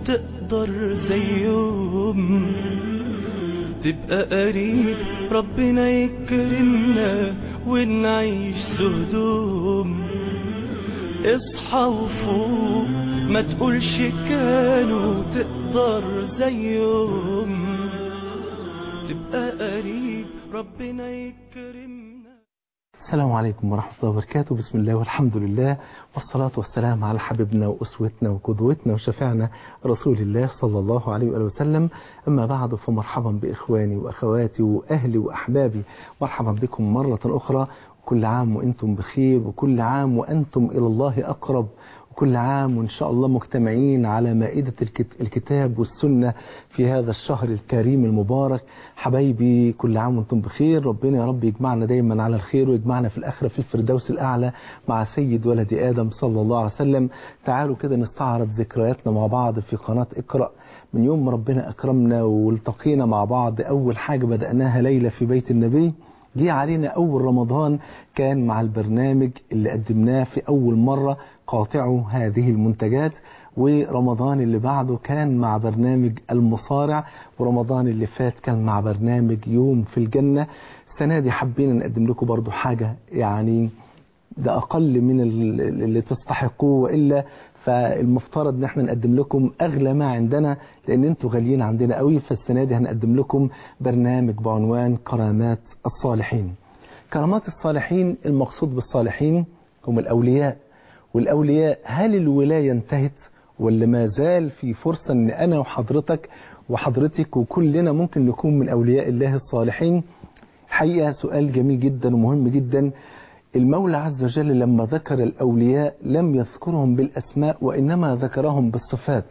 تقدر زيهم تبقى قريب ربنا يكرمنا ونعيش زهدهم اصحى وفوق ما تقولش كانوا تقدر زيهم تبقى قريب ربنا يكرمنا السلام عليكم ورحمة الله وبركاته بسم الله والحمد لله والصلاة والسلام على حبيبنا وأسوتنا وقدوتنا وشفعنا رسول الله صلى الله عليه وآله وسلم أما بعد فمرحبا بإخواني وأخواتي وأهلي وأحبابي مرحبا بكم مرة أخرى كل عام وأنتم بخير وكل عام وأنتم إلى الله أقرب وكل عام وإن شاء الله مجتمعين على مائدة الكتاب والسنة في هذا الشهر الكريم المبارك حبايبي كل عام وانتم بخير ربنا يا رب يجمعنا دايما على الخير ويجمعنا في الآخرة في الفردوس الأعلى مع سيد ولد آدم صلى الله عليه وسلم تعالوا كده نستعرض ذكرياتنا مع بعض في قناة اقرأ من يوم ربنا أكرمنا والتقينا مع بعض أول حاجة بدأناها ليلة في بيت النبي جه علينا أول رمضان كان مع البرنامج اللي قدمناه في أول مرة قاطعوا هذه المنتجات ورمضان اللي بعده كان مع برنامج المصارع ورمضان اللي فات كان مع برنامج يوم في الجنة السنة دي حبينا نقدم لكم برضو حاجة يعني ده أقل من اللي تستحقوه وإلا فالمفترض ان احنا نقدم لكم اغلى ما عندنا لان انتوا غاليين عندنا قوي فالسنه دي هنقدم لكم برنامج بعنوان كرامات الصالحين. كرامات الصالحين المقصود بالصالحين هم الاولياء والاولياء هل الولايه انتهت ولا ما زال في فرصه ان انا وحضرتك وحضرتك وكلنا ممكن نكون من اولياء الله الصالحين؟ حقيقه سؤال جميل جدا ومهم جدا المولى عز وجل لما ذكر الأولياء لم يذكرهم بالأسماء وإنما ذكرهم بالصفات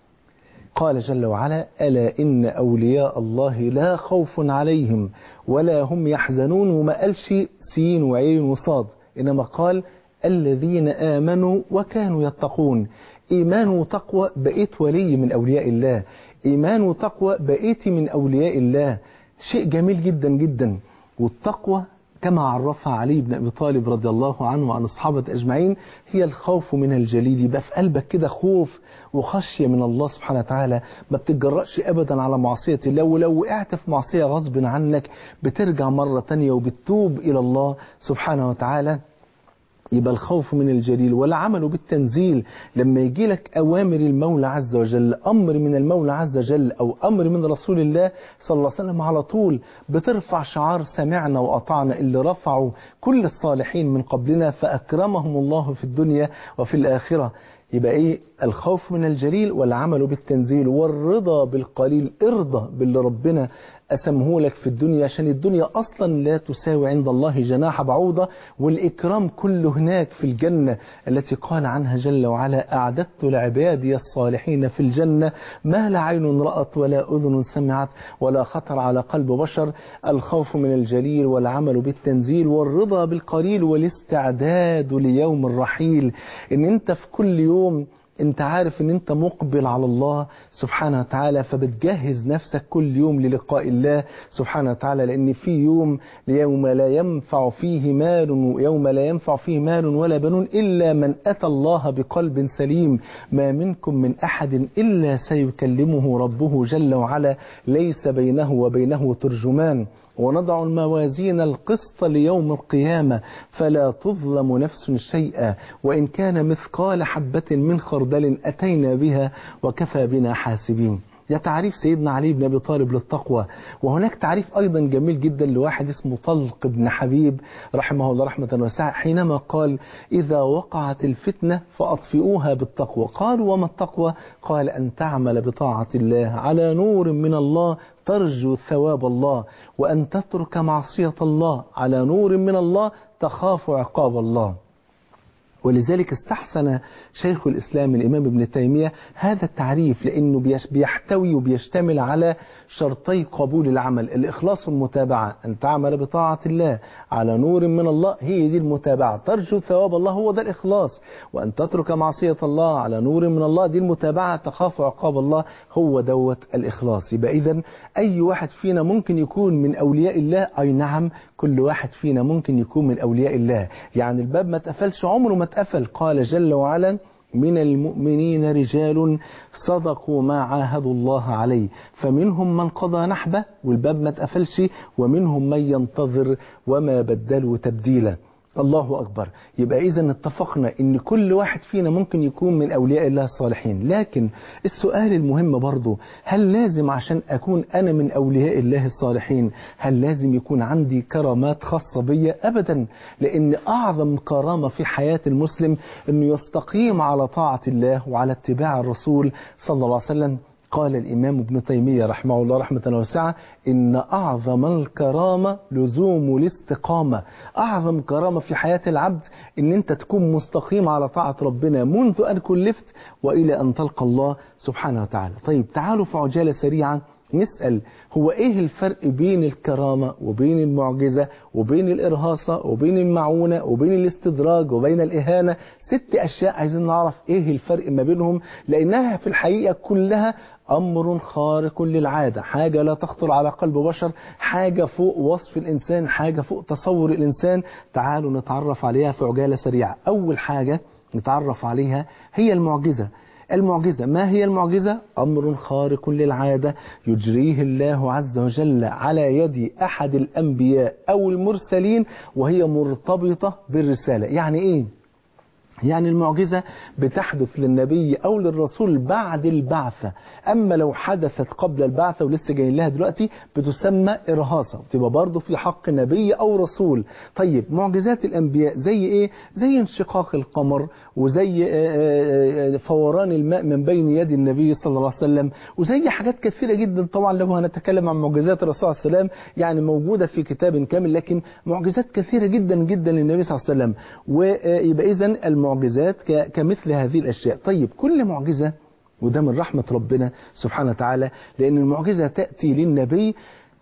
قال جل وعلا ألا إن أولياء الله لا خوف عليهم ولا هم يحزنون وما قالش سين وعين وصاد إنما قال الذين آمنوا وكانوا يتقون إيمان وتقوى بقيت ولي من أولياء الله إيمان وتقوى بقيت من أولياء الله شيء جميل جدا جدا والتقوى كما عرفها علي بن أبي طالب رضي الله عنه وعن الصحابة أجمعين هي الخوف من الجليل يبقى في قلبك كده خوف وخشية من الله سبحانه وتعالى ما بتتجرأش أبدا على معصية الله ولو وقعت في معصية غصب عنك بترجع مرة تانية وبتتوب إلى الله سبحانه وتعالى يبقى الخوف من الجليل والعمل بالتنزيل لما يجي لك أوامر المولى عز وجل أمر من المولى عز وجل أو أمر من رسول الله صلى الله عليه وسلم على طول بترفع شعار سمعنا وأطعنا اللي رفعوا كل الصالحين من قبلنا فأكرمهم الله في الدنيا وفي الآخرة يبقى ايه الخوف من الجليل والعمل بالتنزيل والرضا بالقليل ارضى باللي ربنا أسمه لك في الدنيا عشان الدنيا أصلا لا تساوي عند الله جناح بعوضة والإكرام كله هناك في الجنة التي قال عنها جل وعلا أعددت لعبادي الصالحين في الجنة ما لا عين رأت ولا أذن سمعت ولا خطر على قلب بشر الخوف من الجليل والعمل بالتنزيل والرضا بالقليل والاستعداد ليوم الرحيل إن أنت في كل يوم انت عارف ان انت مقبل على الله سبحانه وتعالى فبتجهز نفسك كل يوم للقاء الله سبحانه وتعالى لان في يوم يوم لا ينفع فيه مال ويوم لا ينفع فيه مال ولا بنون الا من اتى الله بقلب سليم ما منكم من احد الا سيكلمه ربه جل وعلا ليس بينه وبينه ترجمان ونضع الموازين القسط ليوم القيامة فلا تظلم نفس شيئا وإن كان مثقال حبة من خردل أتينا بها وكفى بنا حاسبين ده تعريف سيدنا علي بن أبي طالب للتقوى وهناك تعريف أيضا جميل جدا لواحد اسمه طلق بن حبيب رحمه الله رحمة واسعة حينما قال إذا وقعت الفتنة فأطفئوها بالتقوى قالوا وما التقوى قال أن تعمل بطاعة الله على نور من الله ترجو ثواب الله وأن تترك معصية الله على نور من الله تخاف عقاب الله ولذلك استحسن شيخ الإسلام الإمام ابن تيمية هذا التعريف لأنه بيحتوي وبيشتمل على شرطي قبول العمل الإخلاص والمتابعة أن تعمل بطاعة الله على نور من الله هي دي المتابعة ترجو ثواب الله هو ده الإخلاص وأن تترك معصية الله على نور من الله دي المتابعة تخاف عقاب الله هو دوت الإخلاص يبقى إذا أي واحد فينا ممكن يكون من أولياء الله أي نعم كل واحد فينا ممكن يكون من أولياء الله يعني الباب ما اتقفلش عمره ما اتقفل قال جل وعلا من المؤمنين رجال صدقوا ما عاهدوا الله عليه فمنهم من قضى نحبه والباب ما اتقفلش ومنهم من ينتظر وما بدلوا تبديلا الله أكبر يبقى إذا اتفقنا إن كل واحد فينا ممكن يكون من أولياء الله الصالحين لكن السؤال المهم برضو هل لازم عشان أكون أنا من أولياء الله الصالحين هل لازم يكون عندي كرامات خاصة بي أبدا لأن أعظم كرامة في حياة المسلم أنه يستقيم على طاعة الله وعلى اتباع الرسول صلى الله عليه وسلم قال الإمام ابن تيمية رحمه الله رحمة واسعة إن أعظم الكرامة لزوم الاستقامة أعظم كرامة في حياة العبد إن أنت تكون مستقيم على طاعة ربنا منذ أن كلفت وإلى أن تلقى الله سبحانه وتعالى طيب تعالوا في عجالة سريعة نسأل هو ايه الفرق بين الكرامة وبين المعجزة وبين الإرهاصة وبين المعونة وبين الاستدراج وبين الإهانة ست أشياء عايزين نعرف ايه الفرق ما بينهم لأنها في الحقيقة كلها أمر خارق للعادة حاجة لا تخطر على قلب بشر حاجة فوق وصف الإنسان حاجة فوق تصور الإنسان تعالوا نتعرف عليها في عجالة سريعة أول حاجة نتعرف عليها هي المعجزة المعجزة ما هي المعجزة؟ أمر خارق للعادة يجريه الله عز وجل على يد أحد الأنبياء أو المرسلين وهي مرتبطة بالرسالة يعني إيه؟ يعني المعجزة بتحدث للنبي أو للرسول بعد البعثة أما لو حدثت قبل البعثة ولسه جايين لها دلوقتي بتسمى إرهاصة بتبقى برضه في حق نبي أو رسول طيب معجزات الأنبياء زي إيه؟ زي انشقاق القمر وزي فوران الماء من بين يد النبي صلى الله عليه وسلم وزي حاجات كثيرة جدا طبعا لو هنتكلم عن معجزات الرسول صلى الله عليه وسلم يعني موجودة في كتاب كامل لكن معجزات كثيرة جدا جدا للنبي صلى الله عليه وسلم ويبقى إذا المعجزات كمثل هذه الأشياء طيب كل معجزة وده من رحمة ربنا سبحانه وتعالى لأن المعجزة تأتي للنبي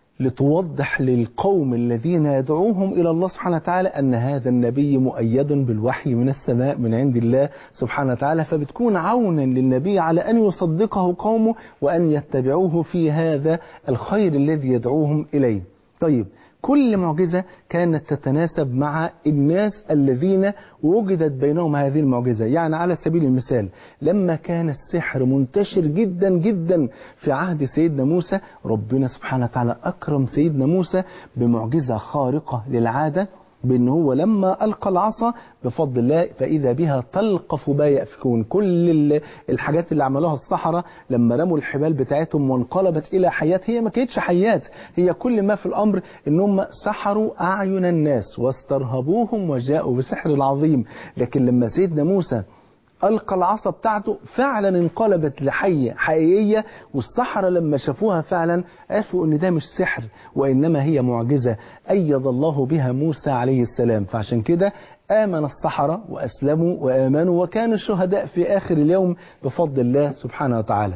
لتوضح للقوم الذين يدعوهم إلى الله سبحانه وتعالى أن هذا النبي مؤيد بالوحي من السماء من عند الله سبحانه وتعالى فبتكون عونا للنبي على أن يصدقه قومه وأن يتبعوه في هذا الخير الذي يدعوهم إليه طيب كل معجزة كانت تتناسب مع الناس الذين وجدت بينهم هذه المعجزة يعني على سبيل المثال لما كان السحر منتشر جدا جدا في عهد سيدنا موسى ربنا سبحانه وتعالى أكرم سيدنا موسى بمعجزة خارقة للعادة بأن هو لما ألقى العصا بفضل الله فإذا بها تلقف ما يأفكون كل الحاجات اللي عملوها السحرة لما رموا الحبال بتاعتهم وانقلبت إلى حيات هي ما كانتش حيات هي كل ما في الأمر أنهم سحروا أعين الناس واسترهبوهم وجاءوا بسحر عظيم لكن لما سيدنا موسى ألقى العصا بتاعته فعلا انقلبت لحية حقيقية والسحرة لما شافوها فعلا عرفوا ان ده مش سحر وإنما هي معجزة أيد الله بها موسى عليه السلام فعشان كده آمن السحرة وأسلموا وآمنوا وكانوا الشهداء في آخر اليوم بفضل الله سبحانه وتعالى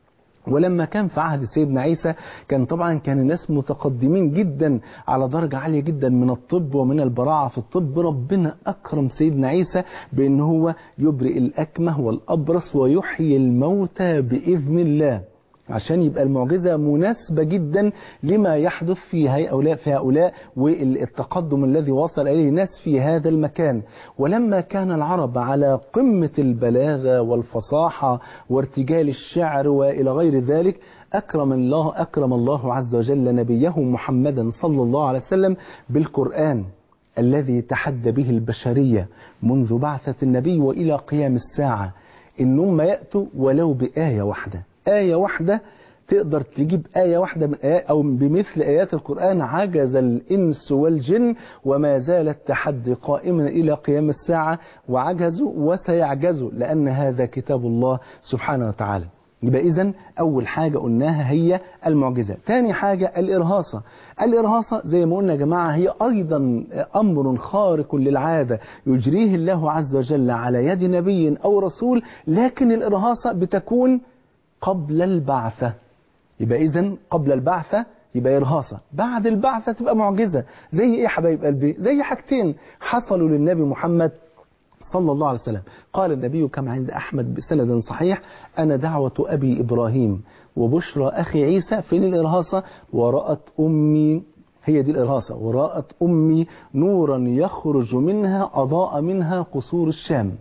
ولما كان في عهد سيدنا عيسى كان طبعا كان الناس متقدمين جدا على درجة عالية جدا من الطب ومن البراعة في الطب ربنا أكرم سيدنا عيسى بأن هو يبرئ الأكمه والأبرص ويحيي الموتى بإذن الله عشان يبقى المعجزة مناسبة جدا لما يحدث في هؤلاء في هؤلاء والتقدم الذي وصل إليه الناس في هذا المكان ولما كان العرب على قمة البلاغة والفصاحة وارتجال الشعر وإلى غير ذلك أكرم الله أكرم الله عز وجل نبيه محمدا صلى الله عليه وسلم بالقرآن الذي تحدى به البشرية منذ بعثة النبي وإلى قيام الساعة إنهم يأتوا ولو بآية واحدة آية واحدة تقدر تجيب آية واحدة من آية أو بمثل آيات القرآن عجز الإنس والجن وما زال التحدي قائما إلى قيام الساعة وعجزوا وسيعجزوا لأن هذا كتاب الله سبحانه وتعالى يبقى إذن أول حاجة قلناها هي المعجزة تاني حاجة الإرهاصة الإرهاصة زي ما قلنا يا جماعة هي أيضا أمر خارق للعادة يجريه الله عز وجل على يد نبي أو رسول لكن الإرهاصة بتكون قبل البعثة يبقى إذن قبل البعثة يبقى إرهاصة بعد البعثة تبقى معجزة زي إيه حبايب قلبي زي حاجتين حصلوا للنبي محمد صلى الله عليه وسلم قال النبي كما عند أحمد بسند صحيح أنا دعوة أبي إبراهيم وبشرى أخي عيسى فين الإرهاصة ورأت أمي هي دي الإرهاصة ورأت أمي نورا يخرج منها أضاء منها قصور الشام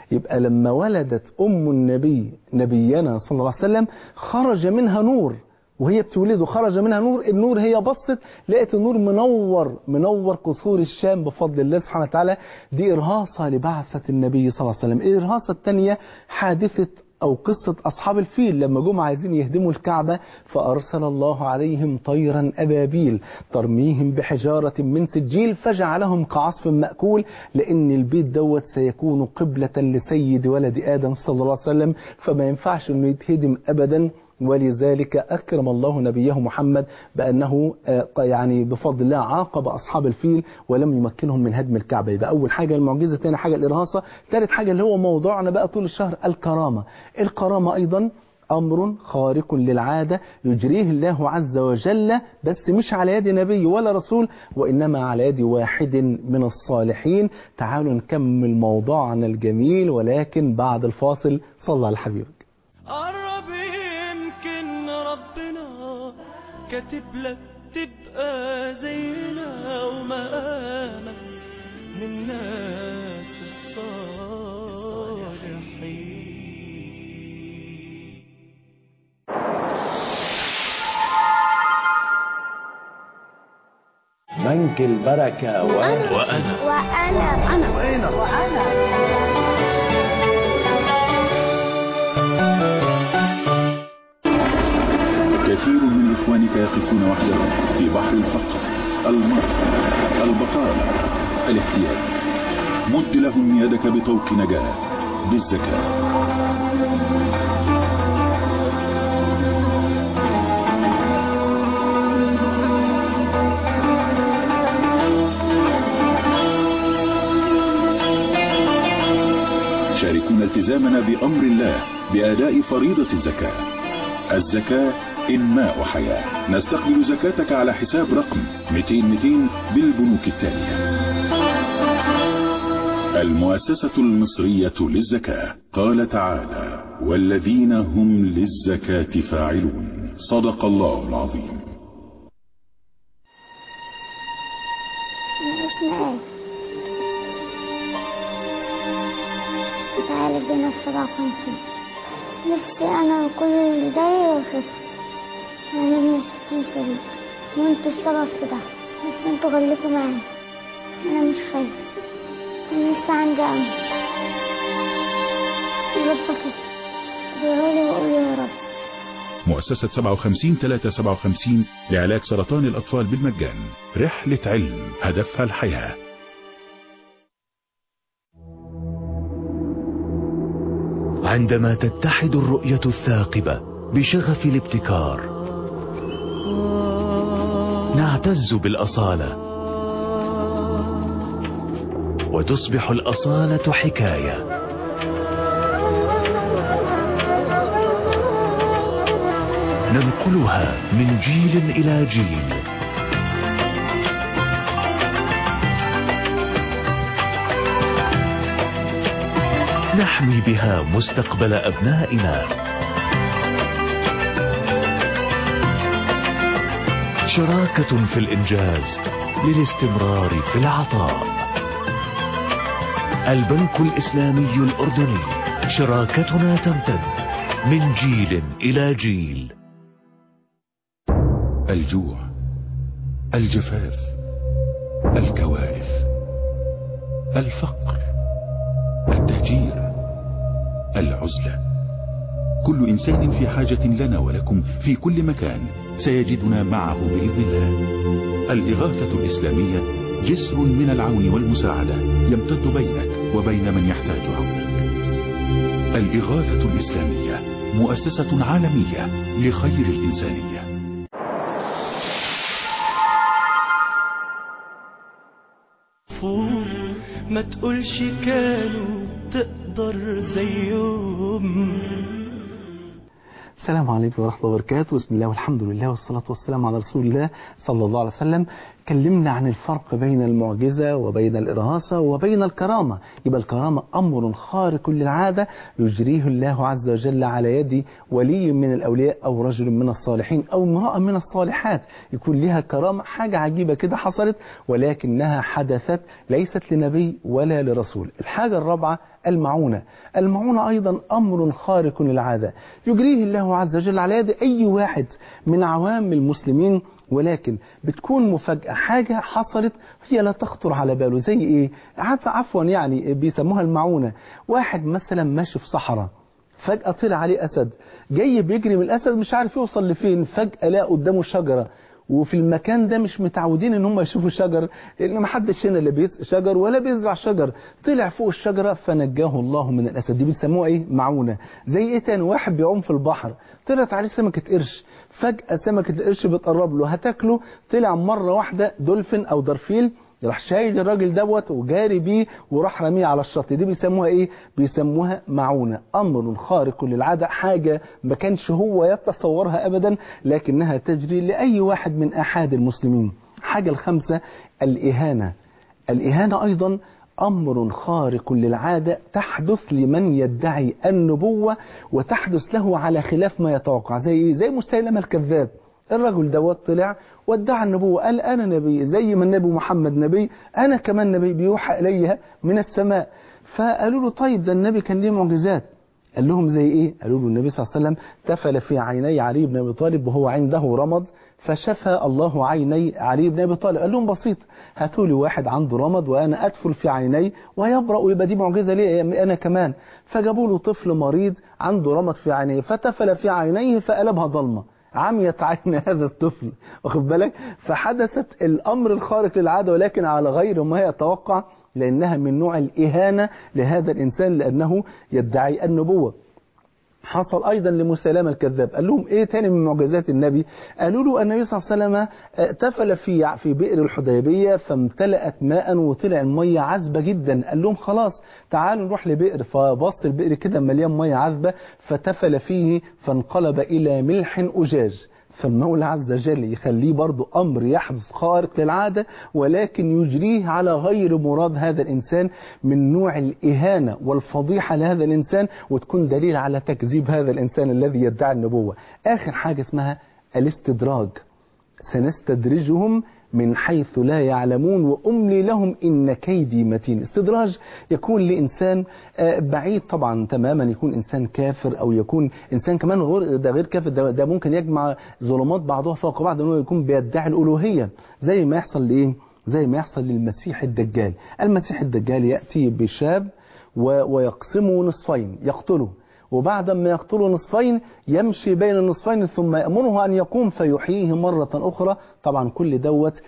يبقى لما ولدت أم النبي نبينا صلى الله عليه وسلم خرج منها نور وهي بتولده خرج منها نور النور هي بصت لقيت النور منور منور قصور الشام بفضل الله سبحانه وتعالى دي إرهاصة لبعثة النبي صلى الله عليه وسلم الإرهاصة الثانية حادثة أو قصة أصحاب الفيل لما جم عايزين يهدموا الكعبة فأرسل الله عليهم طيرا أبابيل ترميهم بحجارة من سجيل فجعلهم كعصف مأكول لأن البيت دوت سيكون قبلة لسيد ولد آدم صلى الله عليه وسلم فما ينفعش أنه يتهدم أبدا ولذلك أكرم الله نبيه محمد بأنه آه، يعني بفضل الله عاقب أصحاب الفيل ولم يمكنهم من هدم الكعبة يبقى أول حاجة المعجزة ثاني حاجة الإرهاصة ثالث حاجة اللي هو موضوعنا بقى طول الشهر الكرامة الكرامة أيضا أمر خارق للعادة يجريه الله عز وجل بس مش على يد نبي ولا رسول وإنما على يد واحد من الصالحين تعالوا نكمل موضوعنا الجميل ولكن بعد الفاصل صلى على حبيبك قرب يمكن ربنا كاتب لك تبقى زينا ومقامك من الناس الصالحين بنك البركة و... وأنا وأنا أنا وأنا كثير من إخوانك يقفون وحدهم في بحر الفقر المرض البطالة الاحتياج مد لهم يدك بطوق نجاة بالزكاة شاركونا التزامنا بأمر الله بأداء فريضة الزكاة الزكاة إنماء حياة نستقبل زكاتك على حساب رقم 200 200 بالبنوك التالية المؤسسة المصرية للزكاة قال تعالى والذين هم للزكاة فاعلون صدق الله العظيم اسمها ايه؟ تعالى بينا السبعة وخمسين نفسي أنا وكل اللي زيي وخف أنا ابن ستين شريك وانتوا السبب في ده بس انتوا خليكوا معايا أنا مش خايف أنا لسه عندي أمل يا رب خف ادعولي وقولي يا رب مؤسسة 57 357 لعلاج سرطان الأطفال بالمجان رحلة علم هدفها الحياة عندما تتحد الرؤية الثاقبة بشغف الابتكار نعتز بالأصالة وتصبح الأصالة حكاية ننقلها من جيل إلى جيل نحمي بها مستقبل أبنائنا شراكة في الإنجاز للاستمرار في العطاء البنك الإسلامي الأردني شراكتنا تمتد من جيل إلى جيل الجوع الجفاف الكوارث الفقر التهجير العزلة كل إنسان في حاجة لنا ولكم في كل مكان سيجدنا معه بإذن الله الإغاثة الإسلامية جسر من العون والمساعدة يمتد بينك وبين من يحتاج عونك الإغاثة الإسلامية مؤسسة عالمية لخير الإنسانية فوق ما تقولش كانوا تقدر زيهم السلام عليكم ورحمة الله وبركاته بسم الله والحمد لله والصلاة والسلام على رسول الله صلى الله عليه وسلم اتكلمنا عن الفرق بين المعجزة وبين الإرهاصة وبين الكرامة يبقى الكرامة أمر خارق للعادة يجريه الله عز وجل على يد ولي من الأولياء أو رجل من الصالحين أو امرأة من الصالحات يكون لها كرامة حاجة عجيبة كده حصلت ولكنها حدثت ليست لنبي ولا لرسول الحاجة الرابعة المعونة المعونة أيضا أمر خارق للعادة يجريه الله عز وجل على يد أي واحد من عوام المسلمين ولكن بتكون مفاجأة حاجة حصلت هي لا تخطر على باله زي إيه عف عفوا يعني بيسموها المعونة واحد مثلا ماشي في صحراء فجأة طلع عليه أسد جاي بيجري من الأسد مش عارف يوصل لفين فجأة لقى قدامه شجرة وفي المكان ده مش متعودين ان هم يشوفوا شجر لان ما حدش هنا لا بيزرع شجر ولا بيزرع شجر طلع فوق الشجره فنجاه الله من الاسد دي بيسموها ايه معونه زي ايه تاني واحد بيعوم في البحر طلعت عليه سمكه قرش فجاه سمكه القرش بتقرب له هتاكله طلع مره واحده دولفين او درفيل راح شايل الراجل دوت وجاري بيه وراح رميه على الشط دي بيسموها ايه بيسموها معونه امر خارق للعاده حاجه ما كانش هو يتصورها ابدا لكنها تجري لاي واحد من احاد المسلمين حاجه الخامسه الاهانه الاهانه ايضا امر خارق للعاده تحدث لمن يدعي النبوه وتحدث له على خلاف ما يتوقع زي ايه زي مسيلمه الكذاب الرجل دوت طلع وادعى النبوة قال أنا نبي زي ما النبي محمد نبي أنا كمان نبي بيوحى إلي من السماء فقالوا له طيب ده النبي كان ليه معجزات قال لهم زي إيه قالوا له النبي صلى الله عليه وسلم تفل في عيني علي بن أبي طالب وهو عنده رمض فشفى الله عيني علي بن أبي طالب قال لهم بسيط هاتوا لي واحد عنده رمض وأنا أدفل في عيني ويبرأ ويبقى دي معجزة ليه أنا كمان فجابوا له طفل مريض عنده رمض في عينيه فتفل في عينيه فقلبها ضلمه عميت عين هذا الطفل واخد بالك فحدثت الامر الخارق للعاده ولكن على غير ما يتوقع لانها من نوع الاهانه لهذا الانسان لانه يدعي النبوه حصل ايضا لمسلمة الكذاب قال لهم ايه تاني من معجزات النبي قالوا له النبي صلى الله عليه وسلم تفل في في بئر الحديبيه فامتلأت ماء وطلع الميه عذبه جدا قال لهم خلاص تعالوا نروح لبئر فبص البئر كده مليان ميه عذبه فتفل فيه فانقلب الى ملح اجاج فالمولى عز وجل يخليه برضو أمر يحدث خارق للعادة ولكن يجريه على غير مراد هذا الإنسان من نوع الإهانة والفضيحة لهذا الإنسان وتكون دليل على تكذيب هذا الإنسان الذي يدعي النبوة آخر حاجة اسمها الاستدراج سنستدرجهم من حيث لا يعلمون وأملي لهم إن كيدي متين استدراج يكون لإنسان بعيد طبعا تماما يكون إنسان كافر أو يكون إنسان كمان غير ده غير كافر ده, ده ممكن يجمع ظلمات بعضها فوق بعض أنه يكون بيدعي الألوهية زي ما يحصل لإيه زي ما يحصل للمسيح الدجال المسيح الدجال يأتي بشاب ويقسمه نصفين يقتله وبعد ما يقتله نصفين يمشي بين النصفين ثم يأمره أن يقوم فيحييه مرة أخرى طبعا كل دوت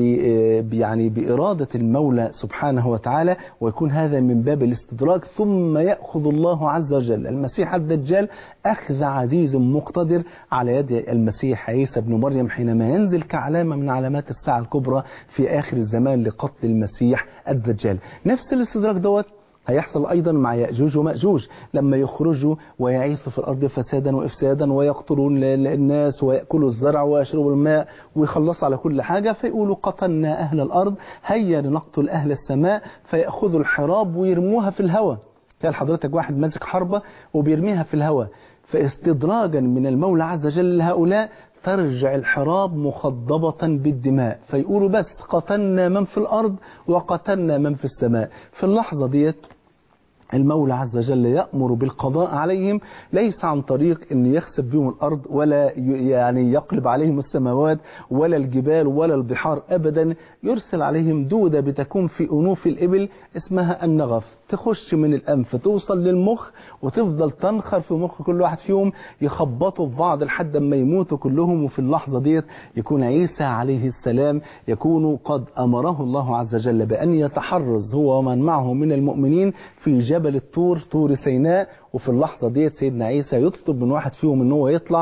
يعني بإرادة المولى سبحانه وتعالى ويكون هذا من باب الاستدراك ثم يأخذ الله عز وجل المسيح الدجال أخذ عزيز مقتدر على يد المسيح عيسى بن مريم حينما ينزل كعلامة من علامات الساعة الكبرى في آخر الزمان لقتل المسيح الدجال نفس الاستدراك دوت هيحصل أيضا مع يأجوج ومأجوج لما يخرجوا ويعيثوا في الأرض فسادا وإفسادا ويقتلون الناس ويأكلوا الزرع ويشربوا الماء ويخلصوا على كل حاجة فيقولوا قتلنا أهل الأرض هيا لنقتل أهل السماء فيأخذوا الحراب ويرموها في الهواء كان حضرتك واحد ماسك حربة وبيرميها في الهواء فاستدراجا من المولى عز وجل لهؤلاء ترجع الحراب مخضبة بالدماء فيقولوا بس قتلنا من في الأرض وقتلنا من في السماء في اللحظة ديت المولى عز وجل يأمر بالقضاء عليهم ليس عن طريق أن يخسف بهم الأرض ولا يعني يقلب عليهم السماوات ولا الجبال ولا البحار أبدا يرسل عليهم دودة بتكون في أنوف الإبل اسمها النغف تخش من الأنف توصل للمخ وتفضل تنخر في مخ كل واحد فيهم يخبطوا في بعض لحد ما يموتوا كلهم وفي اللحظة ديت يكون عيسى عليه السلام يكون قد أمره الله عز وجل بأن يتحرز هو ومن معه من المؤمنين في جبل الطور طور سيناء وفي اللحظة ديت سيدنا عيسى يطلب من واحد فيهم ان هو يطلع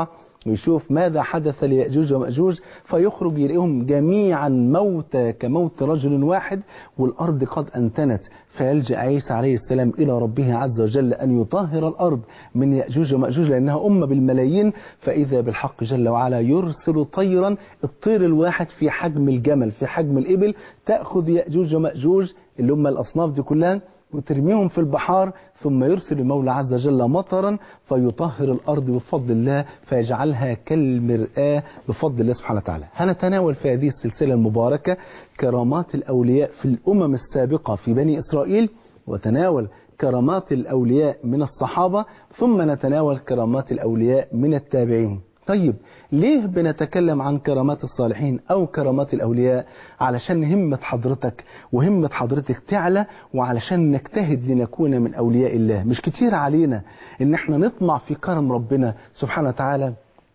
ويشوف ماذا حدث ليأجوج ومأجوج فيخرج يلاقيهم جميعا موتى كموت رجل واحد والأرض قد أنتنت فيلجأ عيسى عليه السلام إلى ربه عز وجل أن يطهر الأرض من يأجوج ومأجوج لأنها أمة بالملايين فإذا بالحق جل وعلا يرسل طيرا الطير الواحد في حجم الجمل في حجم الإبل تأخذ يأجوج ومأجوج اللي هم الأصناف دي كلها وترميهم في البحار ثم يرسل المولى عز وجل مطرا فيطهر الأرض بفضل الله فيجعلها كالمرآة بفضل الله سبحانه وتعالى هنتناول في هذه السلسلة المباركة كرامات الأولياء في الأمم السابقة في بني إسرائيل وتناول كرامات الأولياء من الصحابة ثم نتناول كرامات الأولياء من التابعين طيب ليه بنتكلم عن كرامات الصالحين أو كرامات الأولياء علشان همة حضرتك وهمة حضرتك تعلى وعلشان نجتهد لنكون من أولياء الله مش كتير علينا إن احنا نطمع في كرم ربنا سبحانه وتعالى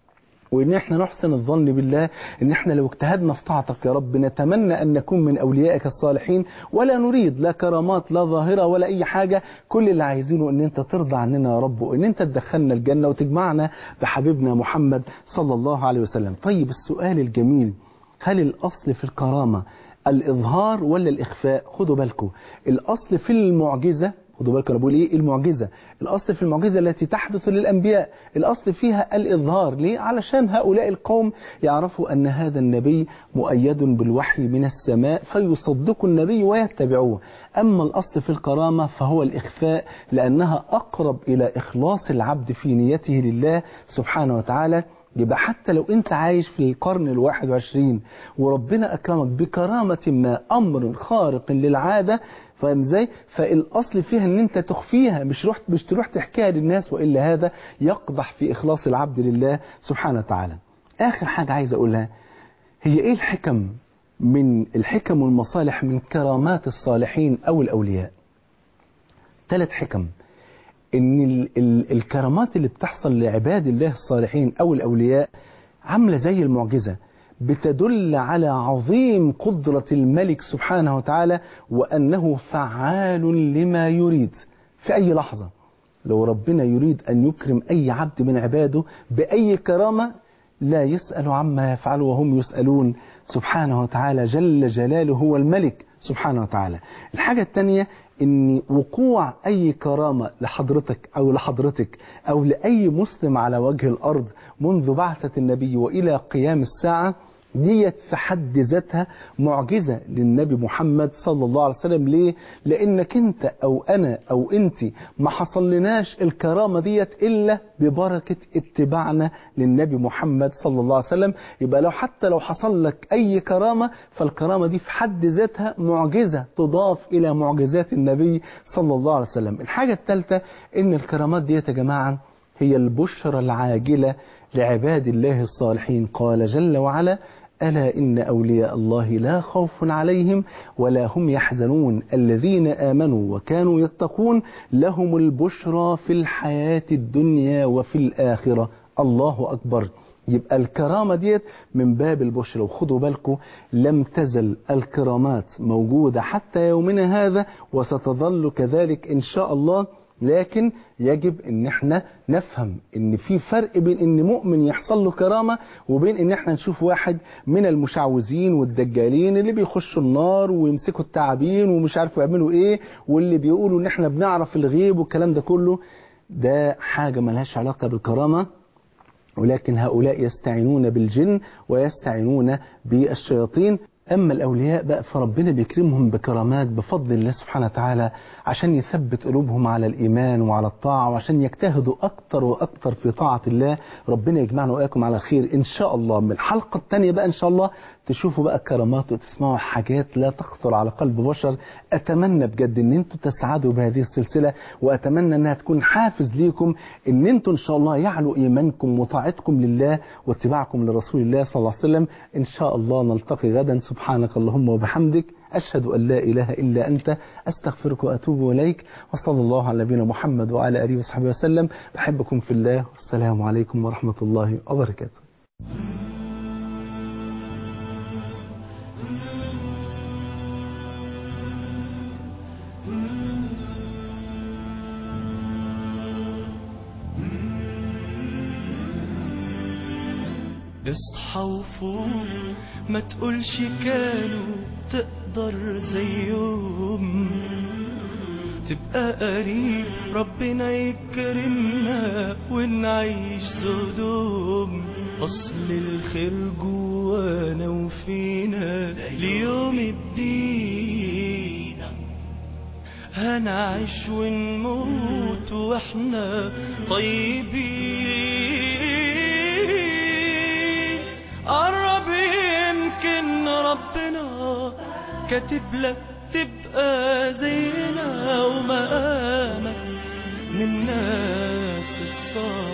وان احنا نحسن الظن بالله ان احنا لو اجتهدنا في طاعتك يا رب نتمنى ان نكون من اوليائك الصالحين ولا نريد لا كرامات لا ظاهره ولا اي حاجه كل اللي عايزينه ان انت ترضى عننا يا رب وان انت تدخلنا الجنه وتجمعنا بحبيبنا محمد صلى الله عليه وسلم طيب السؤال الجميل هل الاصل في الكرامه الاظهار ولا الاخفاء خدوا بالكم الاصل في المعجزه خدوا بالكم انا بقول ايه المعجزه الاصل في المعجزه التي تحدث للانبياء الاصل فيها الاظهار ليه علشان هؤلاء القوم يعرفوا ان هذا النبي مؤيد بالوحي من السماء فيصدقوا النبي ويتبعوه اما الاصل في الكرامه فهو الاخفاء لانها اقرب الى اخلاص العبد في نيته لله سبحانه وتعالى يبقى حتى لو انت عايش في القرن الواحد وعشرين وربنا اكرمك بكرامة ما امر خارق للعادة فاهم ازاي؟ فالاصل فيها ان انت تخفيها مش رحت مش تروح تحكيها للناس والا هذا يقدح في اخلاص العبد لله سبحانه وتعالى. اخر حاجة عايز اقولها هي ايه الحكم من الحكم والمصالح من كرامات الصالحين او الاولياء؟ ثلاث حكم. ان ال ال الكرامات اللي بتحصل لعباد الله الصالحين او الاولياء عامله زي المعجزه بتدل على عظيم قدره الملك سبحانه وتعالى وانه فعال لما يريد في اي لحظه لو ربنا يريد ان يكرم اي عبد من عباده باي كرامه لا يسال عما يفعل وهم يسالون سبحانه وتعالى جل جلاله هو الملك سبحانه وتعالى الحاجه الثانيه ان وقوع اي كرامه لحضرتك او لحضرتك او لاي مسلم على وجه الارض منذ بعثه النبي والى قيام الساعه ديت في حد ذاتها معجزة للنبي محمد صلى الله عليه وسلم ليه؟ لأنك أنت أو أنا أو أنت ما حصل لناش الكرامة ديت إلا ببركة اتباعنا للنبي محمد صلى الله عليه وسلم يبقى لو حتى لو حصل لك أي كرامة فالكرامة دي في حد ذاتها معجزة تضاف إلى معجزات النبي صلى الله عليه وسلم الحاجة الثالثة إن الكرامات ديت يا جماعة هي البشرى العاجلة لعباد الله الصالحين قال جل وعلا ألا إن أولياء الله لا خوف عليهم ولا هم يحزنون الذين آمنوا وكانوا يتقون لهم البشرى في الحياة الدنيا وفي الآخرة الله أكبر يبقى الكرامة ديت من باب البشرى وخدوا بالكم لم تزل الكرامات موجودة حتى يومنا هذا وستظل كذلك إن شاء الله لكن يجب ان احنا نفهم ان في فرق بين ان مؤمن يحصل له كرامه وبين ان احنا نشوف واحد من المشعوذين والدجالين اللي بيخشوا النار ويمسكوا التعابين ومش عارفوا يعملوا ايه واللي بيقولوا ان احنا بنعرف الغيب والكلام ده كله ده حاجه ملهاش علاقه بالكرامه ولكن هؤلاء يستعينون بالجن ويستعينون بالشياطين أما الأولياء بقى فربنا بيكرمهم بكرامات بفضل الله سبحانه وتعالى عشان يثبت قلوبهم على الإيمان وعلى الطاعة وعشان يجتهدوا أكتر وأكتر في طاعة الله ربنا يجمعنا وإياكم على خير إن شاء الله من الحلقة الثانية بقى إن شاء الله تشوفوا بقى كرامات وتسمعوا حاجات لا تخطر على قلب بشر أتمنى بجد إن أنتم تسعدوا بهذه السلسلة وأتمنى إنها تكون حافز ليكم إن أنتم إن شاء الله يعلو إيمانكم وطاعتكم لله واتباعكم لرسول الله صلى الله عليه وسلم إن شاء الله نلتقي غدا سبحانك اللهم وبحمدك أشهد أن لا إله إلا أنت أستغفرك وأتوب إليك وصلى الله على نبينا محمد وعلى آله وصحبه وسلم بحبكم في الله والسلام عليكم ورحمة الله وبركاته اصحى وفوق ما تقولش كانوا تقدر زيهم تبقى قريب ربنا يكرمنا ونعيش زهدهم أصل الخير جوانا وفينا ليوم الدين هنعيش ونموت واحنا طيبين قرب يمكن ربنا كاتب لك تبقى زينا ومقامك من الناس الصالحين